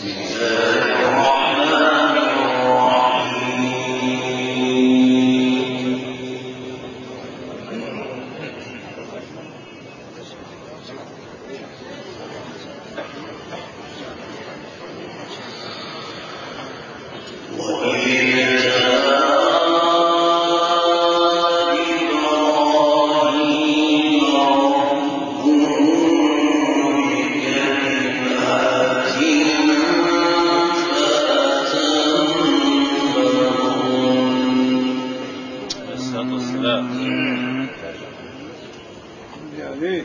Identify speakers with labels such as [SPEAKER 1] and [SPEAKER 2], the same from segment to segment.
[SPEAKER 1] الصلاة والسلام
[SPEAKER 2] يعني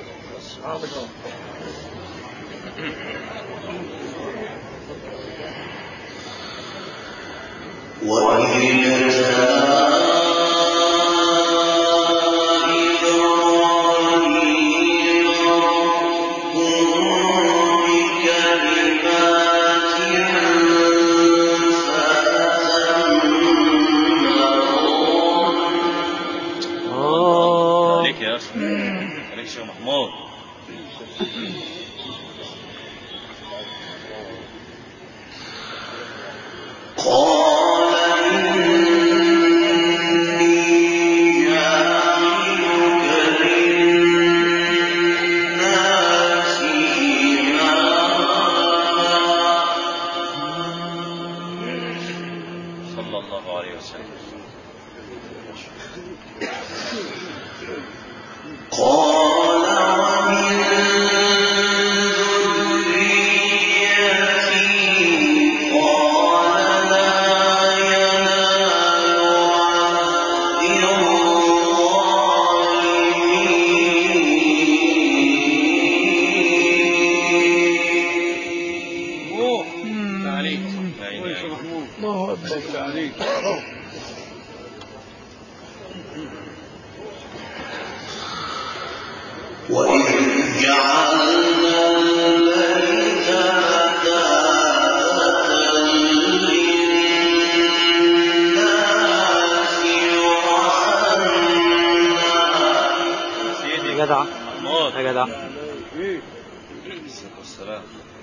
[SPEAKER 1] عليك يا أخي عليك يا شيخ محمود صلى الله عليه وسلم
[SPEAKER 2] عليك
[SPEAKER 1] لا إله
[SPEAKER 2] كويس يا
[SPEAKER 1] إلا
[SPEAKER 2] محمود
[SPEAKER 3] الله أكبر
[SPEAKER 2] الله عليك
[SPEAKER 1] سيدي
[SPEAKER 3] يا جدع
[SPEAKER 1] محمود
[SPEAKER 3] يا جدع
[SPEAKER 2] ايه
[SPEAKER 1] الصلاة والسلام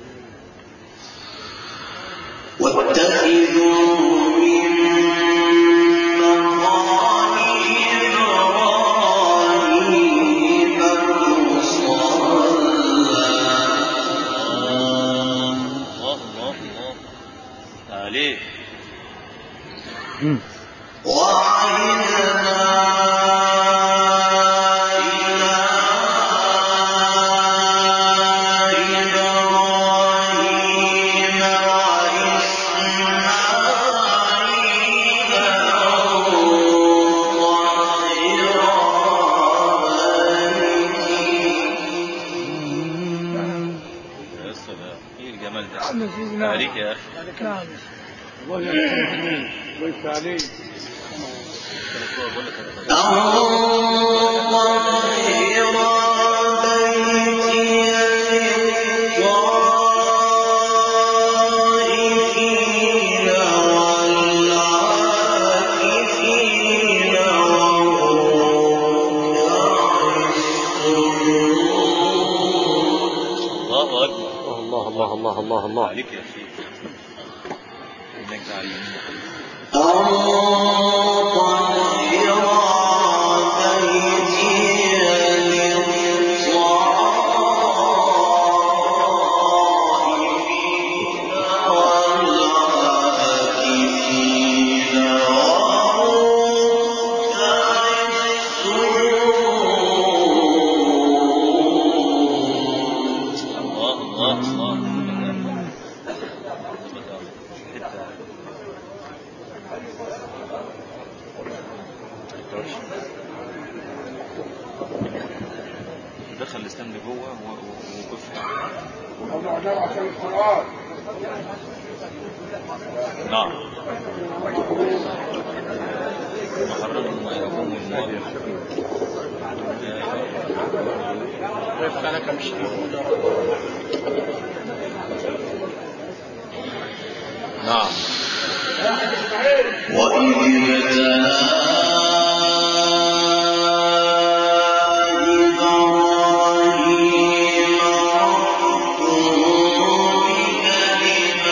[SPEAKER 1] الله الله الله عليك
[SPEAKER 3] مم.
[SPEAKER 1] يا سلام ايه الجمال ده
[SPEAKER 3] نعم سيدنا.
[SPEAKER 1] عليك يا اخي
[SPEAKER 3] نعم
[SPEAKER 2] الله يحفظك محمود الله يفتح عليك
[SPEAKER 1] بقول لك أنا- الله اكبر
[SPEAKER 3] الله الله الله الله الله
[SPEAKER 1] عليك يا شيخ انك تعلم الله الله الله دخل الاسلام لجوه و- و- ووقف
[SPEAKER 2] الله ده عشان القرآن
[SPEAKER 1] نعم محرم ما يكون الماضي
[SPEAKER 2] ويفتح عليك يا مشرف
[SPEAKER 1] نعم
[SPEAKER 4] وإذ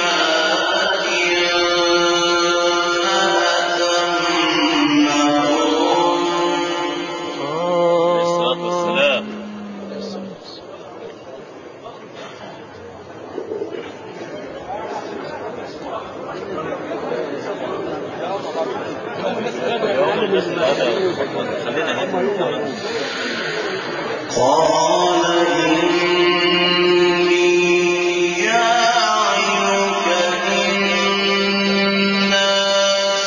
[SPEAKER 1] بس خلينا هنا
[SPEAKER 4] قال إني جاعلك للناس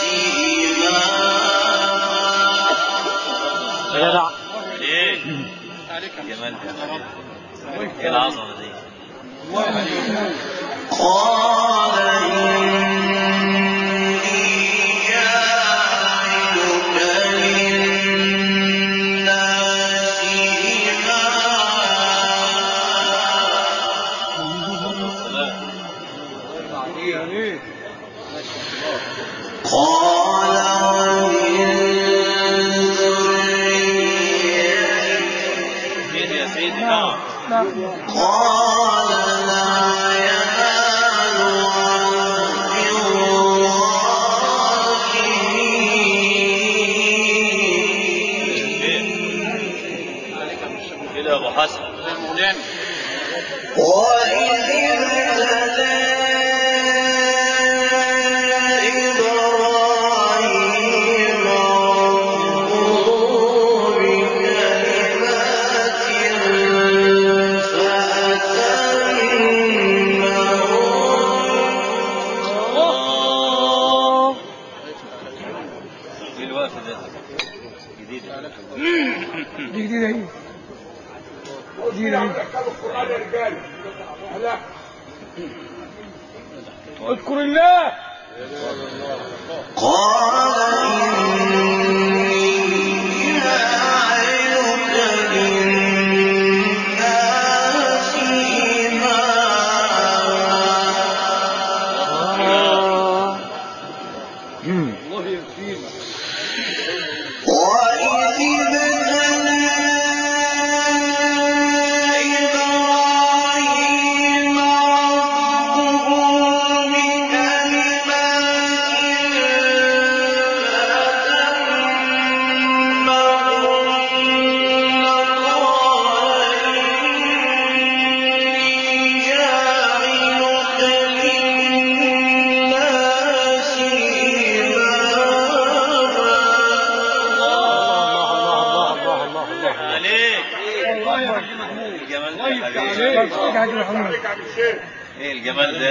[SPEAKER 4] إماما
[SPEAKER 3] يا جدع
[SPEAKER 1] ايه جمال ايه العظمه دي
[SPEAKER 4] قال إني جاعلك للناس إماما
[SPEAKER 2] يعني
[SPEAKER 4] قال ومن ذريتي
[SPEAKER 1] سيدي يا سيدي نعم
[SPEAKER 4] قال لا ينال عهد الظالمين
[SPEAKER 1] كده يا ابو حسن
[SPEAKER 4] وإذ ابتلى إبراهيم ربه بكلمات فأتمهن
[SPEAKER 1] ايه الوقت ده جديد
[SPEAKER 2] دي جديدة اهي جديدة اهي القرآن يا رجال لا اذكر الله
[SPEAKER 4] قال إني جاعلك للناس إماما
[SPEAKER 2] الله يكفينا
[SPEAKER 4] وإذ ابتلى إبراهيم ربه بكلمات قال إني جاعلك للناس إماما
[SPEAKER 1] عليك
[SPEAKER 2] الله يا حاج محمود
[SPEAKER 1] الجمال
[SPEAKER 2] الله
[SPEAKER 1] ده
[SPEAKER 2] يفتح
[SPEAKER 1] حبيبي.
[SPEAKER 2] عليك يا حاج محمود
[SPEAKER 1] ايه الجمال ده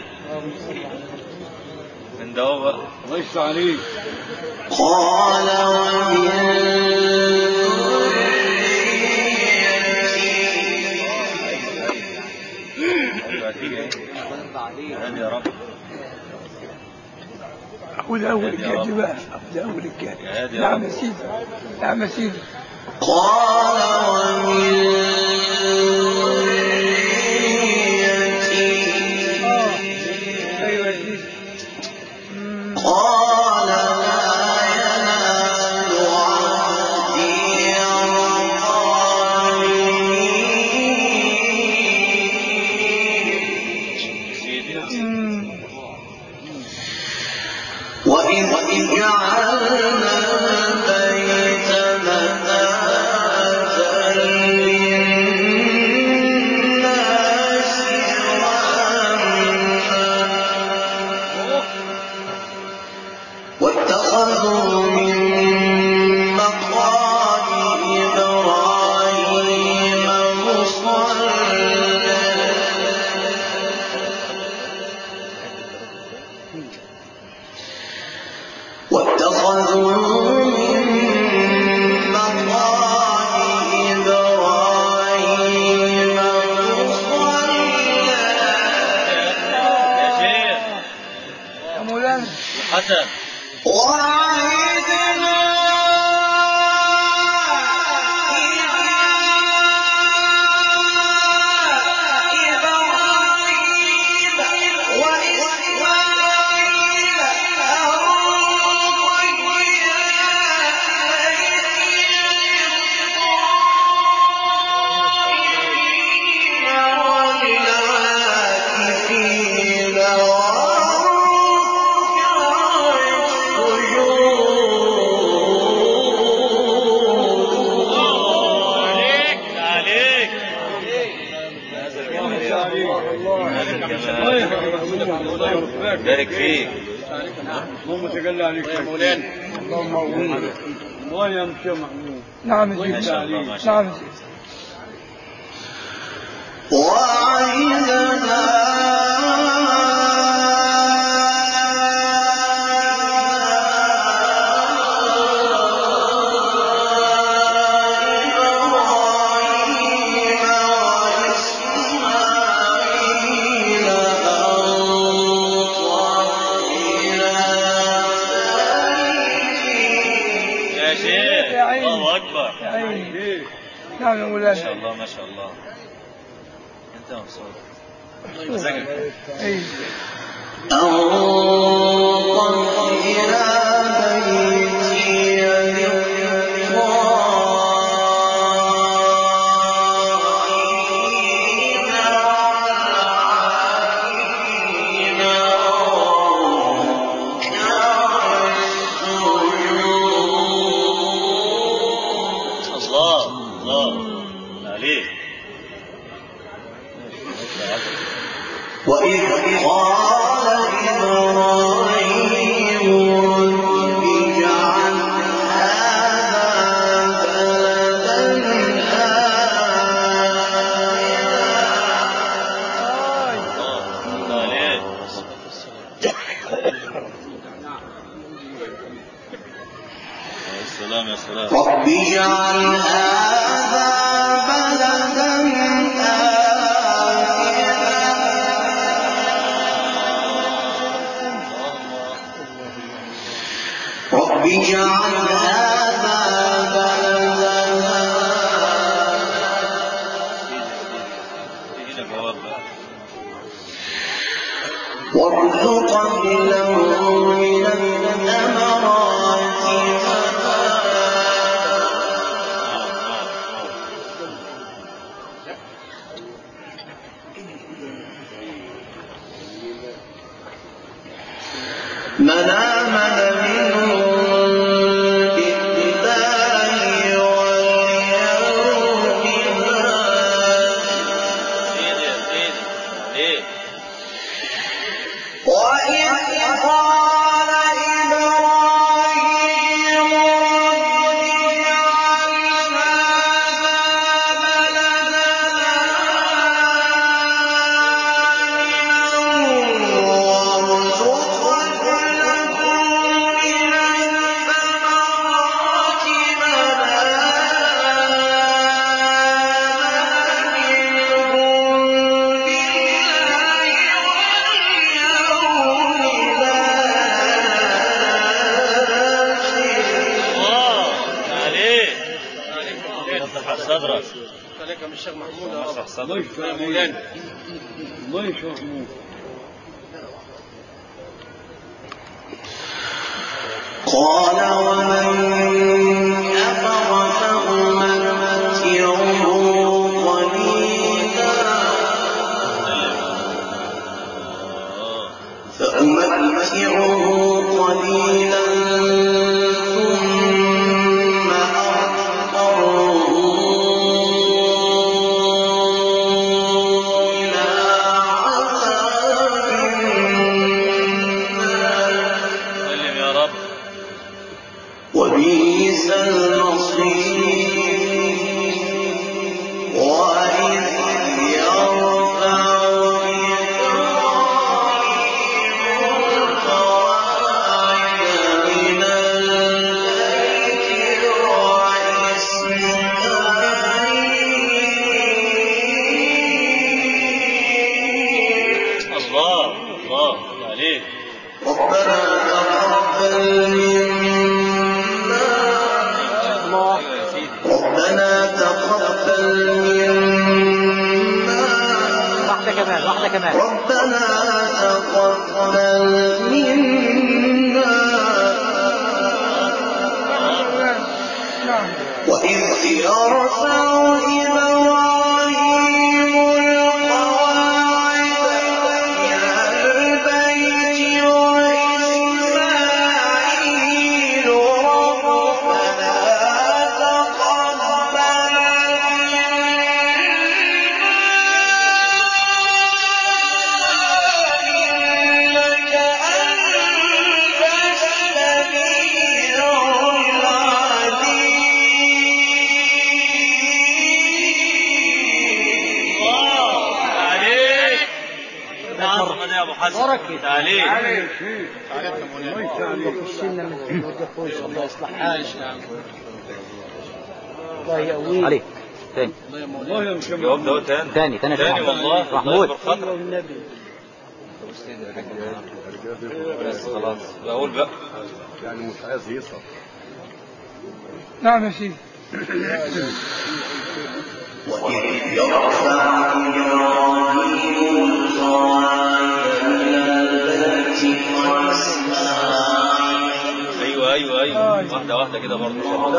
[SPEAKER 1] من ده هو بقى
[SPEAKER 2] الله يفتح عليك
[SPEAKER 4] قال ومن
[SPEAKER 1] ايوه هتيجي ايه هادي يا رب
[SPEAKER 2] أقول أول الجد بقى أقول أول الجد
[SPEAKER 1] يا هادي يا
[SPEAKER 2] نعم
[SPEAKER 1] رب.
[SPEAKER 2] يا سيدي نعم يا سيدي
[SPEAKER 4] قال ومن ذريتي
[SPEAKER 2] أيوة يا سيدي
[SPEAKER 4] قال لا ينال عهدي الظالمين
[SPEAKER 1] سيدي يا سيدي
[SPEAKER 4] وإذ جعلنا البيت مثابة للناس وأمنا واتخذوا من مقام إبراهيم مصلى واتخذوا من مقام إبراهيم مصلى
[SPEAKER 1] يا شيخ
[SPEAKER 2] يا مولانا
[SPEAKER 1] حسن
[SPEAKER 4] وعهدنا إلى إبراهيم وإسماعيل أن والعاكفين
[SPEAKER 1] عليك عليك هذا الجمال يا أبو. هذا الجمال بارك فيك
[SPEAKER 2] اللهم تجلى عليك يا مولانا اللهم اغويه
[SPEAKER 5] مريم شو محمود
[SPEAKER 2] نعم يا
[SPEAKER 1] ما
[SPEAKER 2] سيدي
[SPEAKER 1] شاء الله ما شاء
[SPEAKER 2] نعم
[SPEAKER 1] الله
[SPEAKER 2] يا سيدي
[SPEAKER 1] يا شيخ
[SPEAKER 2] يا عيني.
[SPEAKER 1] الله اكبر
[SPEAKER 2] يا عيني
[SPEAKER 5] ايه
[SPEAKER 2] نعم يا
[SPEAKER 1] ما
[SPEAKER 2] مولانا
[SPEAKER 1] شاء الله ما شاء الله انت مبسوط مزاجك
[SPEAKER 2] اي
[SPEAKER 1] الله الله عليك
[SPEAKER 4] وإذ قال إبراهيم رب اجعل هذا بلدا
[SPEAKER 1] الله عليك يا سلام يا سلام
[SPEAKER 4] رب اجعل هذا بلدا آمنا رب اجعل هذا بلدا
[SPEAKER 1] هنا جواب بقى
[SPEAKER 4] وارزق أهله من الثمرات من آمن منهم بالله واليوم الآخر
[SPEAKER 1] سيدي يا سيدي عليك
[SPEAKER 4] وإذ قال إبراهيم رب اجعل هذا بلدا آمنا وارزق أهله من الثمرات من آمن منهم
[SPEAKER 1] الله عليك افتح صدرك
[SPEAKER 5] عليك من الشيخ محمود
[SPEAKER 1] مسح
[SPEAKER 5] الله
[SPEAKER 1] صدرك
[SPEAKER 5] يشفى مولانا الله يشفى محمود
[SPEAKER 4] قال ومن كفر فأمتعه قليلا فأمتعه قليلا ثم أضطره إلى عذاب النار
[SPEAKER 1] سلم يا رب
[SPEAKER 4] وبئس المصير وإذ يرفع إبراهيم القواعد من البيت وإسماعيل
[SPEAKER 1] الله الله عليك
[SPEAKER 4] ربنا تقبل منا
[SPEAKER 1] ايوه يا سيدي
[SPEAKER 4] ربنا تقبل منا
[SPEAKER 3] واحدة كمان واحدة كمان
[SPEAKER 4] ربنا تقبل منا
[SPEAKER 2] نعم
[SPEAKER 4] وإذ يرفع إبراهيم القواعد من البيت وإسماعيل ربنا تقبل منا إنك أنت السميع
[SPEAKER 1] ابو حسن
[SPEAKER 3] بركة.
[SPEAKER 1] تعليق
[SPEAKER 5] عليك شيء الله يفتح عليك
[SPEAKER 3] وشنا من الدخول الله يصلح
[SPEAKER 1] عايش نعم
[SPEAKER 3] الله يقويه عليك تاني
[SPEAKER 5] الله يمشي
[SPEAKER 1] جواب ده تاني
[SPEAKER 3] تاني تاني
[SPEAKER 1] تاني والله الله
[SPEAKER 3] محمود
[SPEAKER 1] يكبر خاطرك بس خلاص بقول بقى
[SPEAKER 6] يعني مش عايز يسقط
[SPEAKER 2] نعم يا سيدي
[SPEAKER 4] يرفع إبراهيم القواعد من البيت وإسماعيل
[SPEAKER 1] ايوه ايوه ايوه واحده واحده كده برضه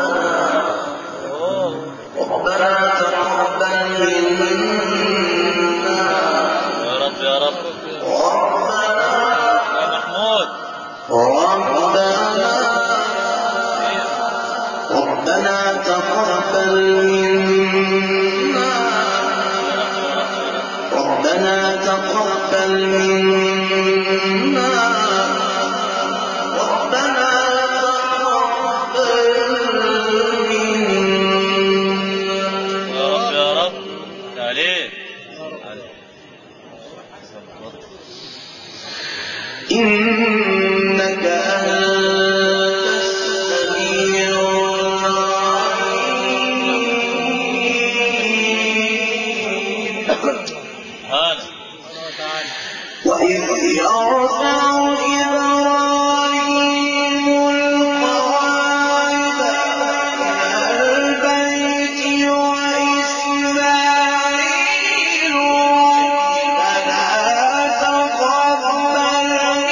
[SPEAKER 4] ربنا تقبل منا
[SPEAKER 1] يا رب يا رب
[SPEAKER 4] ربنا
[SPEAKER 1] يا محمود
[SPEAKER 4] ربنا ربنا تقبل منا ربنا تقبل منا ربنا تقبل منا
[SPEAKER 1] يا رب يا رب تعليق
[SPEAKER 4] إنك أنت السميع العليم
[SPEAKER 1] هلا
[SPEAKER 4] وإذ يرفع إبراهيم القواعد من البيت وإسماعيل ربنا تقبل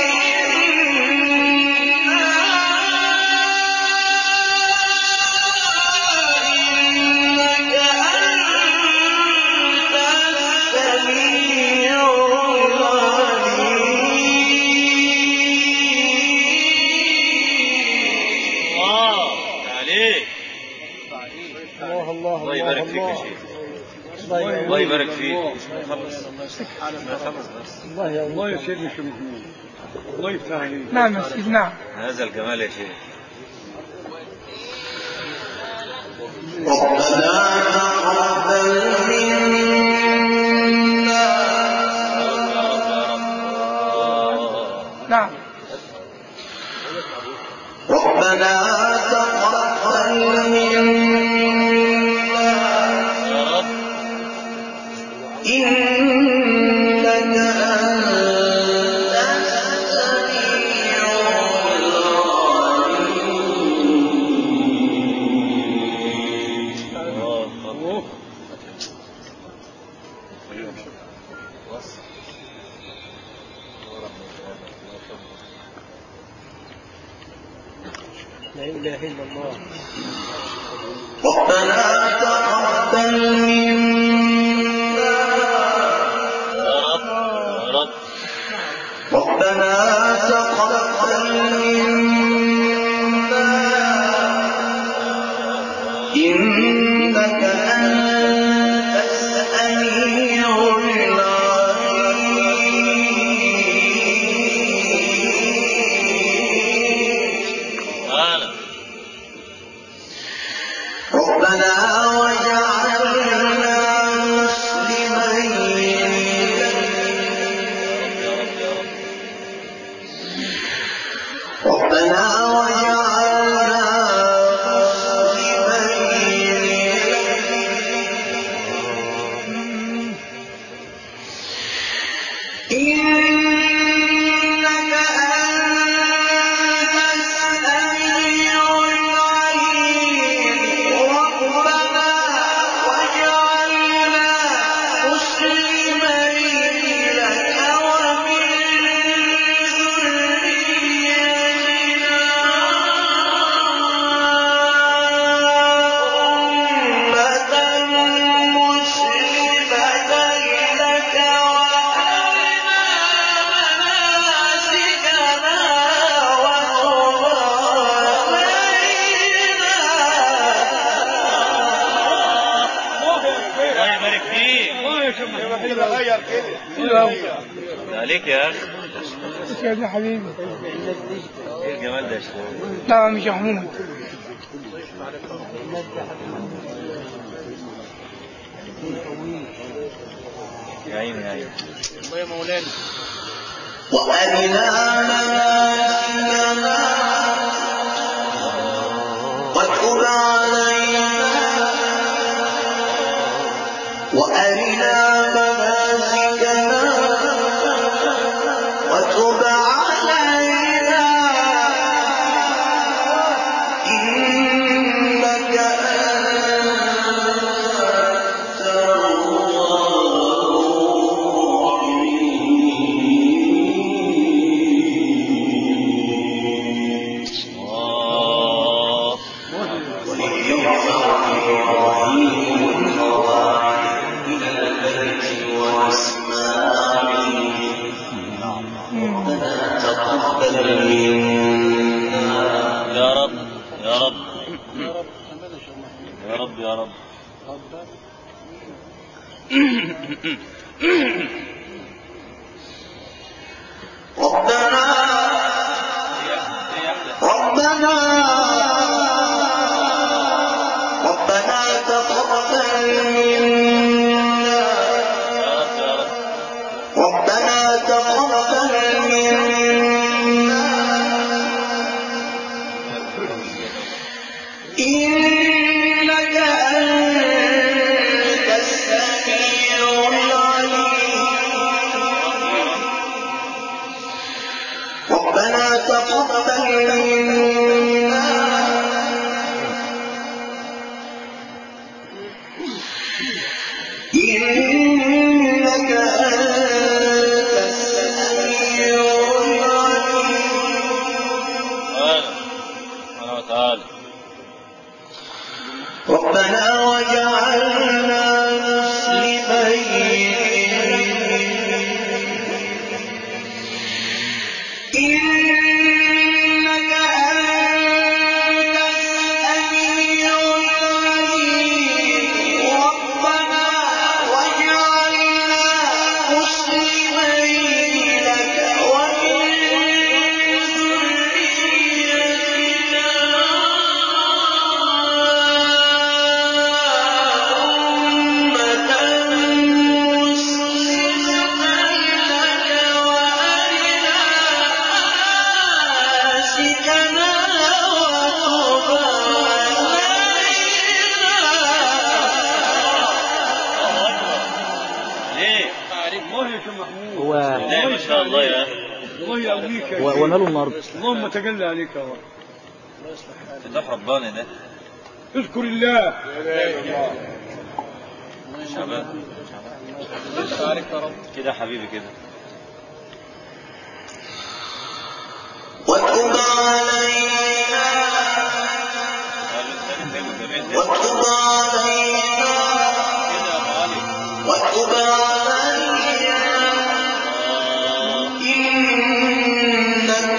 [SPEAKER 4] منا إنك أنت السميع العليم
[SPEAKER 1] الله تعليق
[SPEAKER 3] الله الله
[SPEAKER 1] الله يبارك فيك يا شيخ الله يبارك فيك خلص ما خلص بس
[SPEAKER 3] الله يقويه
[SPEAKER 5] الله يسعدك يا محمود الله يفتح عليك
[SPEAKER 2] نعم يا سيدي نعم
[SPEAKER 1] هذا الجمال يا شيخ
[SPEAKER 4] ربنا تقبل منا
[SPEAKER 2] نعم
[SPEAKER 4] ربنا تقبل منا
[SPEAKER 1] يا رب
[SPEAKER 4] إنك أنت السميع
[SPEAKER 1] الله أكبر.
[SPEAKER 5] أوه.
[SPEAKER 3] لا اله الا الله
[SPEAKER 4] ربنا تقبل منا
[SPEAKER 1] يا رب يا رب
[SPEAKER 4] ربنا تقبل منا إنك أنت السميع العليم
[SPEAKER 1] هلا
[SPEAKER 4] ربنا وجعلنا مسلمين
[SPEAKER 1] يا رب يا رب
[SPEAKER 4] ربنا وجعلنا مسلمين إنك أنت السميع العليم ربنا وجعلنا مسلمين لك ومن ذريتنا أمة مسلمة لك وأرنا مناسكنا وتب علينا
[SPEAKER 1] الله يبارك فيك
[SPEAKER 5] الله يا محمود
[SPEAKER 6] غير كده
[SPEAKER 2] حلو أوي
[SPEAKER 1] عليك يا اخي
[SPEAKER 2] يا ابن حبيبي
[SPEAKER 1] ايه الجمال ده يا شيخ
[SPEAKER 2] نعم يا محمود
[SPEAKER 1] يا عيني يا عيني
[SPEAKER 3] الله يا مولانا
[SPEAKER 4] وأرنا مناسكنا وتب علينا وأرنا مناسكنا وتب علينا إنك أنت
[SPEAKER 1] الله يا رب يا رب يا رب يا رب
[SPEAKER 4] ربنا ربنا ربنا تقبل منا ربنا تقبل منا إنك أنت السميع العليم ربنا تقبل منا إنك أنت السميع العليم
[SPEAKER 1] سبحانه وتعالى
[SPEAKER 4] ربنا وجعلنا مسلمين إنك أنت السميع العليم ربنا وجعلنا مسلمين لك ومن
[SPEAKER 1] ليه؟
[SPEAKER 5] والله يا شيخ محمود
[SPEAKER 3] هو
[SPEAKER 1] ليه ما شاء الله يا
[SPEAKER 5] الله يقويك يا
[SPEAKER 3] هو
[SPEAKER 5] شيخ.
[SPEAKER 3] هو ماله النهارده
[SPEAKER 5] اللهم تجلى عليك يا رب
[SPEAKER 1] فتح رباني ده
[SPEAKER 5] اذكر الله
[SPEAKER 1] شباب كده يا حبيبي كده
[SPEAKER 4] وتب علينا وتب علينا وتب علينا إنك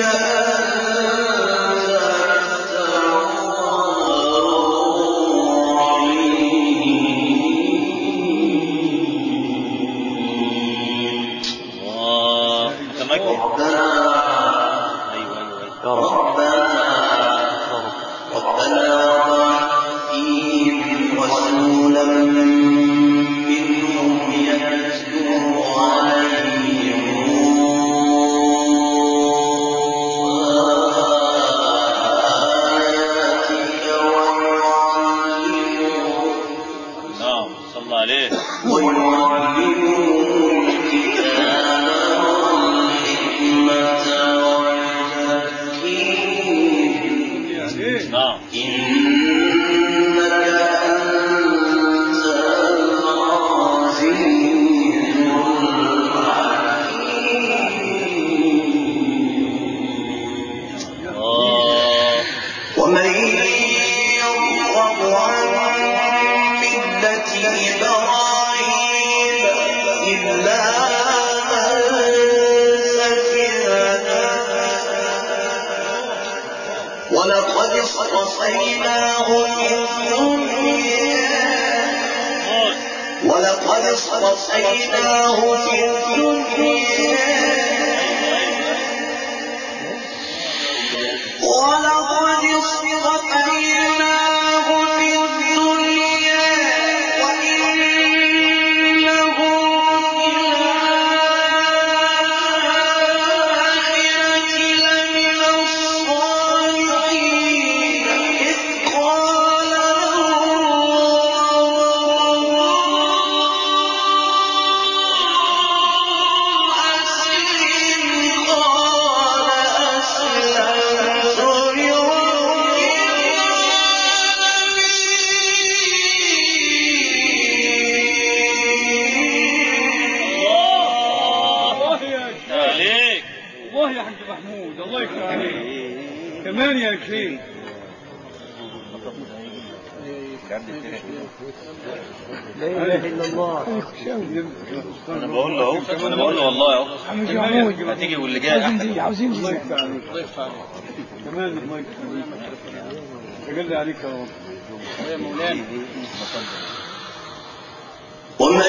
[SPEAKER 1] الله متمكن ايوه ايوه
[SPEAKER 3] يا رب
[SPEAKER 4] ربنا وبعث فيهم رسولا منهم يتلو عليهم آياتك ويعلمهم
[SPEAKER 1] نعم صلى عليه
[SPEAKER 4] ويعلمهم الكتاب والحكمة ويزكيهم
[SPEAKER 5] يعني
[SPEAKER 1] نعم
[SPEAKER 4] إنك أنت العزيز
[SPEAKER 1] الله
[SPEAKER 4] ومن يرغب عن ملة إبراهيم إلا من سفه ولقد اصطفيناه في الدنيا ولقد اصطفيناه في الدنيا ولقد اصطفيناه في الدنيا وإنه في
[SPEAKER 5] محمود الله يكرم عليك كمان يا شيخ
[SPEAKER 3] لا اله الا الله
[SPEAKER 1] انا بقول له اهو انا بقول له والله اهو
[SPEAKER 2] عم شيخ محمود
[SPEAKER 1] هتيجي واللي جاي
[SPEAKER 2] عاوزين
[SPEAKER 1] احسن
[SPEAKER 2] دي عاوزين
[SPEAKER 5] الله
[SPEAKER 2] دي
[SPEAKER 5] يفتح عليك كمان الله يفتح عليك تجلى عليك يا رب
[SPEAKER 4] ومن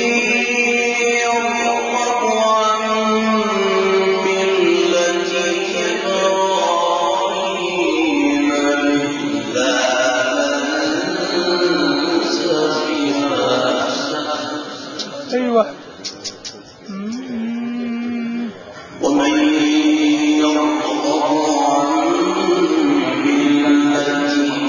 [SPEAKER 4] يرغب عن ملة إبراهيم إلا من سفه
[SPEAKER 2] ايوه مم.
[SPEAKER 4] ومن يرغب عن ملة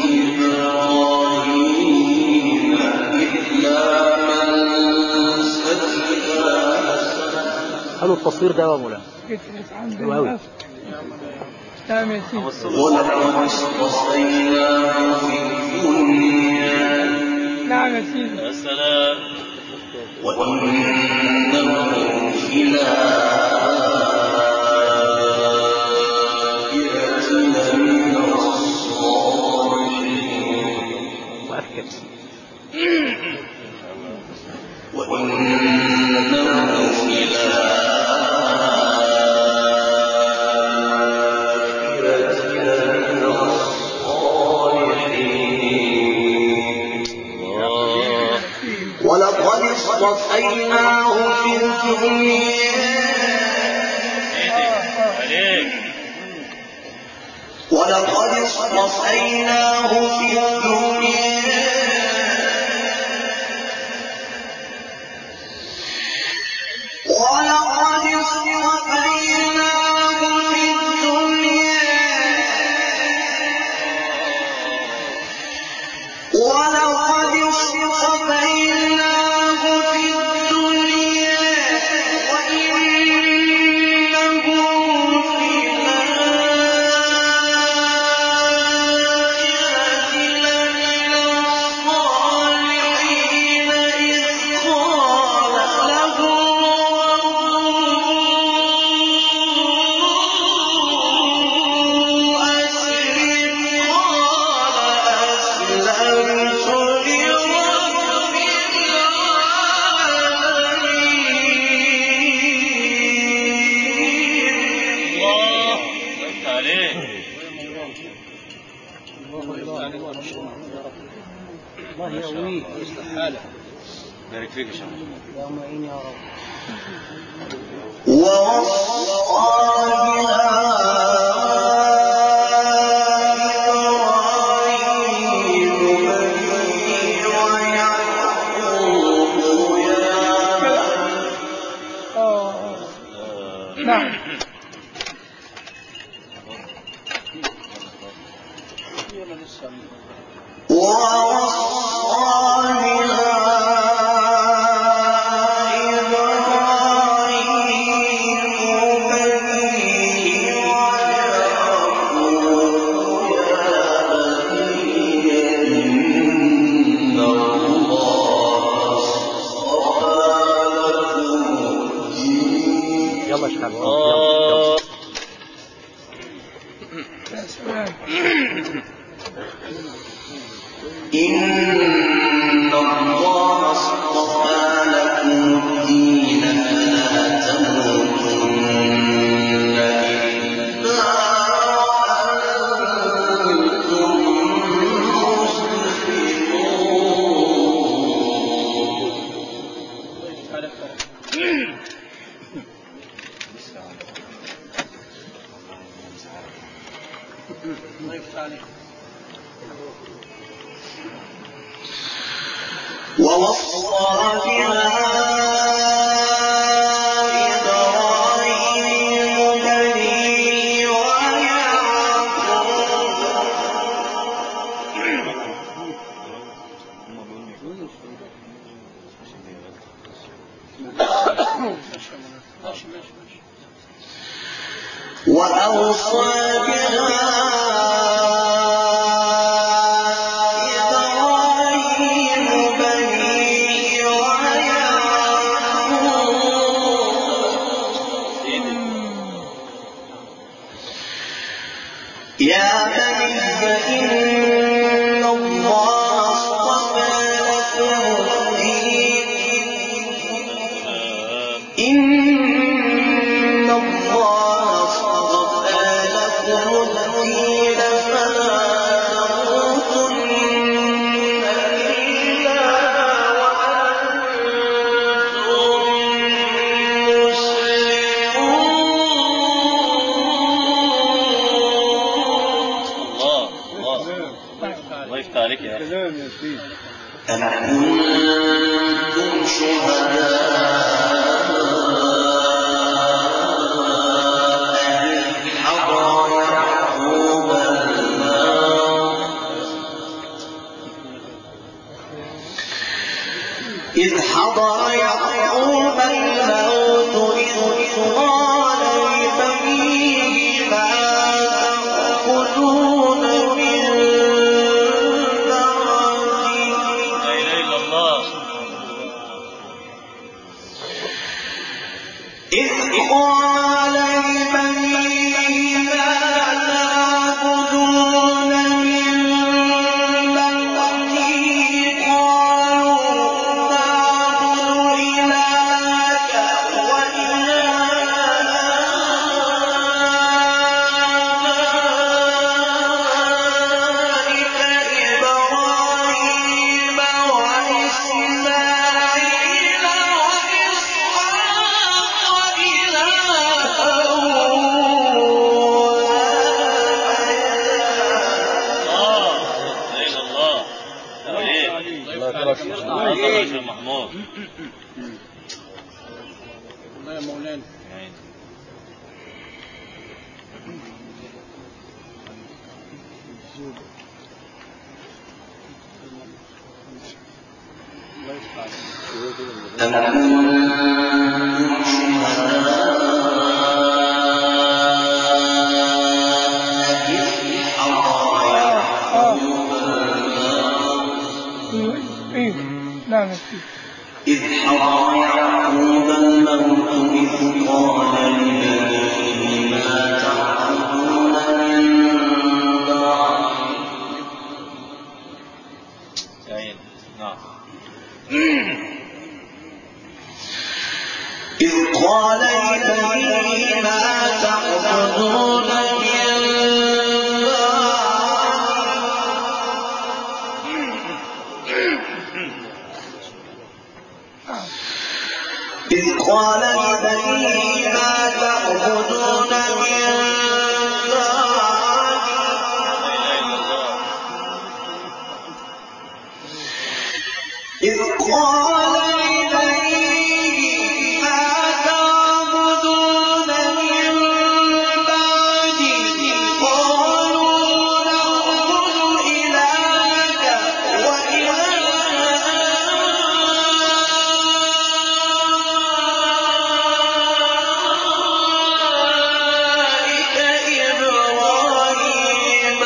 [SPEAKER 4] إبراهيم إلا من سفه
[SPEAKER 3] حلو التصوير ده يا مولانا
[SPEAKER 2] جيت
[SPEAKER 3] حلو
[SPEAKER 2] عندنا
[SPEAKER 3] أوي.
[SPEAKER 2] نعم يا سيدي
[SPEAKER 4] ولقد اصطفيناه في الدنيا
[SPEAKER 2] نعم يا سيدي
[SPEAKER 1] يا سلام
[SPEAKER 4] وإنه في الآخرة لمن الصالحين
[SPEAKER 3] وأكد
[SPEAKER 4] وإنه في الآخرة لمن الصالحين
[SPEAKER 1] الله
[SPEAKER 4] ولقد اصطفيناه في الدنيا
[SPEAKER 1] عليك
[SPEAKER 4] ولقد اصطفيناه في الدنيا ولقد اصطفيناه في الدنيا ولقد اصطفيناه في الدنيا وإنه في الآخرة لمن الصالحين إذ قال له ربه أسلم قال أسلمت لرب العالمين
[SPEAKER 1] الله يفتح عليك
[SPEAKER 3] الله يقويك
[SPEAKER 1] بارك فيك يا شيخ
[SPEAKER 3] اللهم اعين يا رب
[SPEAKER 4] ووصى بها إبراهيم بنيه ويعقوب يا
[SPEAKER 2] اه نعم
[SPEAKER 4] ووصى بها إبراهيم بنيه ويعقوب يا بني إن الله اصطفى لكم الدين
[SPEAKER 3] يلا اشتغل يلا
[SPEAKER 1] الله
[SPEAKER 2] يا سلام
[SPEAKER 4] إن الله اصطفى لكم الدين فلا تموتن إلا وأنتم مسلمون ووصى بها إبراهيم بنيه ويعقوب وأوصى بها إبراهيم بنيه ويعقوب يا بني إن الله اصطفى لكم الدين إن الله اصطفى لكم الدين فلا تموتن إلا وأنتم
[SPEAKER 1] الله الله الله يفتح عليك يا اخي
[SPEAKER 5] كلام يا سيدي
[SPEAKER 4] أم كنتم شهداء إذ حضر يعقوب الموت إذ حضر يعقوب الموت إذ قال لبنيه ما تأخذون من بعدي
[SPEAKER 1] لا اله الا الله
[SPEAKER 4] إذ قال لبنيه ما تعبدون من بعدي قالوا نعبد إلهك وإله آبائك إبراهيم وإسماعيل وإسحاق
[SPEAKER 1] الله لا اله الا الله عليك
[SPEAKER 5] الله يكرمك
[SPEAKER 1] الله عليك يا محمود
[SPEAKER 5] الله يا مولانا
[SPEAKER 4] أم كنتم شهداء إذ حضر يعقوب
[SPEAKER 2] ايوه ايوه نعم يا سيدي
[SPEAKER 4] إذ حضر يعقوب الموت إذ قال لبنيه ما تعبدون من بعدي
[SPEAKER 1] جميل نعم
[SPEAKER 4] إذ قال لبنيه ما تعبدون من بعدي إذ قال لبنيه ما تعبدون من بعدي
[SPEAKER 1] لا اله الا الله
[SPEAKER 4] إذ قال لبنيه ما تعبدون من بعدي قالوا نعبد إلهك وإله آبائك إبراهيم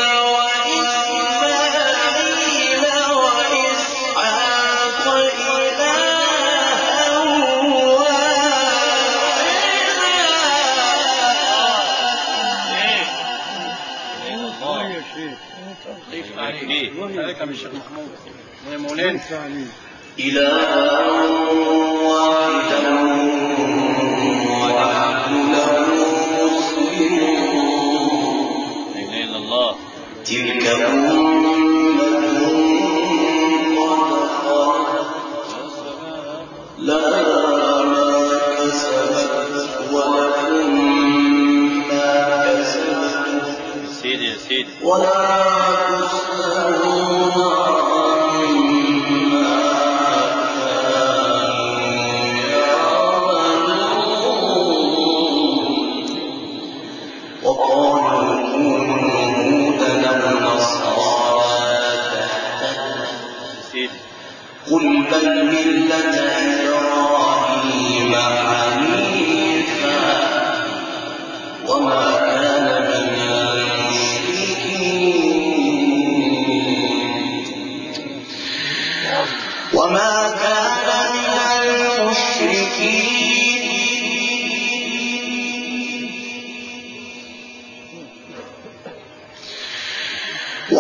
[SPEAKER 4] وإسماعيل وإسحاق إلها
[SPEAKER 5] الله يا شيخ
[SPEAKER 1] يفتح عليك
[SPEAKER 5] عليك يا الشيخ محمود يا مولانا عليك
[SPEAKER 4] إلها واحدا ونحن له مسلمون
[SPEAKER 1] لا اله الا الله
[SPEAKER 4] تلك أمة قد خلت لها ما كسبت ولكم ما كسبتم
[SPEAKER 1] سيدي يا سيدي
[SPEAKER 4] ولا تسألون عما وقالوا كونوا هودا أو نصارى
[SPEAKER 1] سيدي
[SPEAKER 4] قل بل ملة إبراهيم حنيفا وما كان من المشركين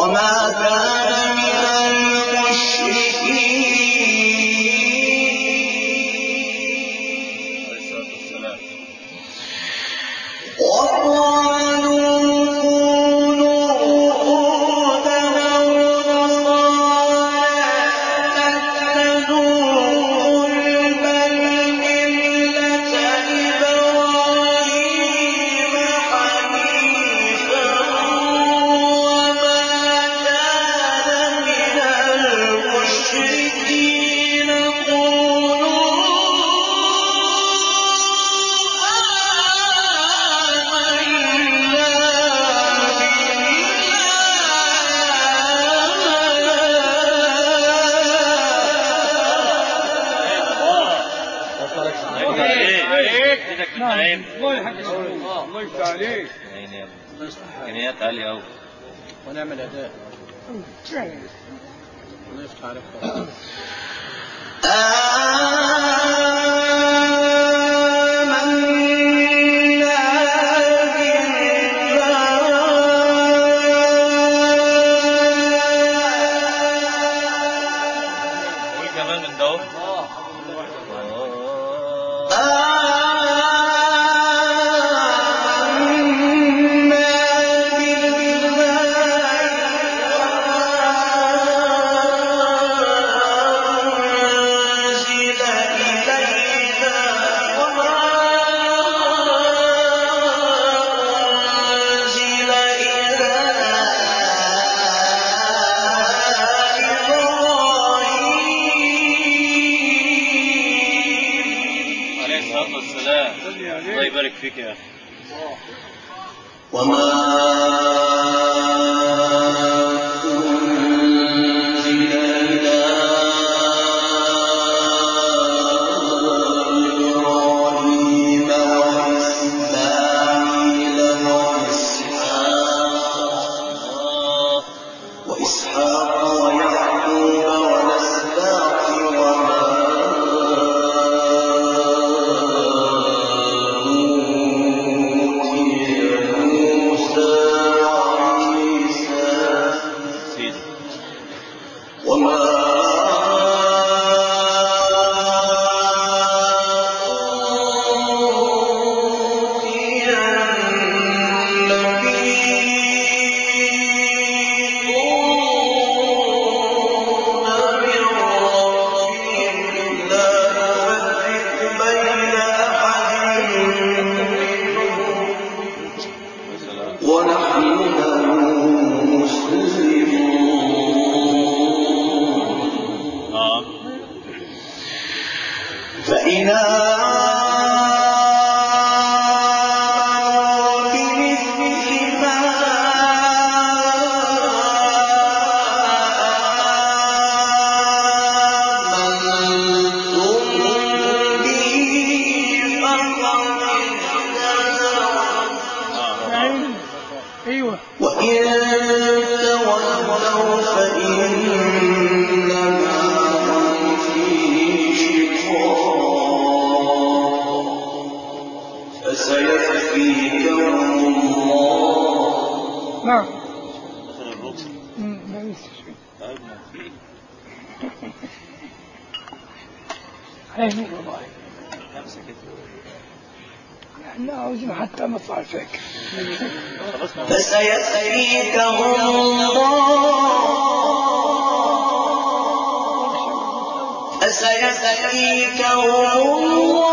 [SPEAKER 4] وما كان من المشركين
[SPEAKER 1] عليه الصلاة والسلام
[SPEAKER 4] وقالوا كونوا هودا أو نصارى تهتدوا قل بل ملة إبراهيم حنيفا وما كان من المشركين
[SPEAKER 1] عيب عليك ايدك من
[SPEAKER 2] نعم.
[SPEAKER 1] عيب
[SPEAKER 5] الله يحفظك الله يفتح عليك
[SPEAKER 1] عيني يا ابني. امكانيات عالية أوي
[SPEAKER 3] ونعمل اداء
[SPEAKER 2] فعلا
[SPEAKER 3] الله يفتح عليك خير.
[SPEAKER 4] آمنا بالله
[SPEAKER 1] قول كمان من ده أهو. عليه الصلاة والسلام
[SPEAKER 5] صلي
[SPEAKER 1] الله
[SPEAKER 5] عليك
[SPEAKER 1] يبارك فيك يا أخي
[SPEAKER 4] وما أنزل إلى إبراهيم وإسماعيل وإسحاق وإسحاق ويعقوب والأسباط وما أوتي موسى وعيسى
[SPEAKER 1] سيدي
[SPEAKER 4] وما أوتي النبيون من ربهم لا نفرق بين أحد منهم ونحن له مسلمون
[SPEAKER 1] اه
[SPEAKER 4] فإن آمنوا بمثل ما آمنتم به فقد اهتدوا
[SPEAKER 2] فعلا ايوه
[SPEAKER 4] وإن تولوا فإنما هم في شقاق فسيكفيكهم الله
[SPEAKER 2] نعم
[SPEAKER 1] مثل الركن
[SPEAKER 2] أمم، لا لسه شوي عليه نور الله
[SPEAKER 1] خمسة كده
[SPEAKER 2] احنا عاوزين حتى نطلع الفجر
[SPEAKER 1] خلاص ما
[SPEAKER 4] فسيكفيكهم الله فسيكفيكهم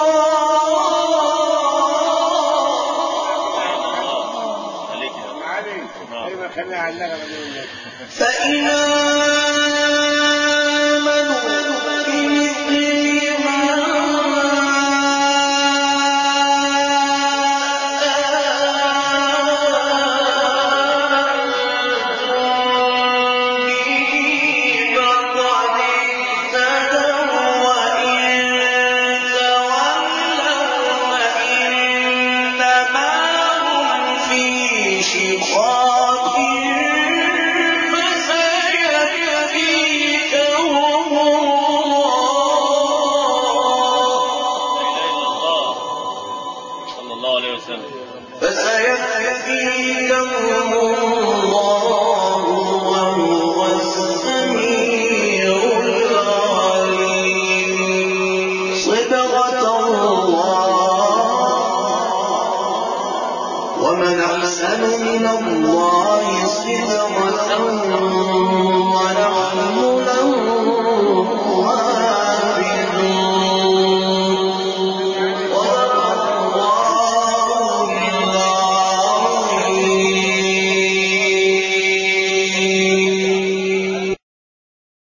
[SPEAKER 4] الله
[SPEAKER 1] عليك يا أخي.
[SPEAKER 5] عليك ايوه خليها على النغمه دي والنبي.
[SPEAKER 4] فإن آمنوا بمثل ما آمنتم به فقد اهتدوا وإن تولوا فإنما هم في شقاق فسيكفيكهم الله
[SPEAKER 1] صلى الله عليه وسلم
[SPEAKER 4] فسيكفيكهم الله نسأل من الله صبغة ونعوذ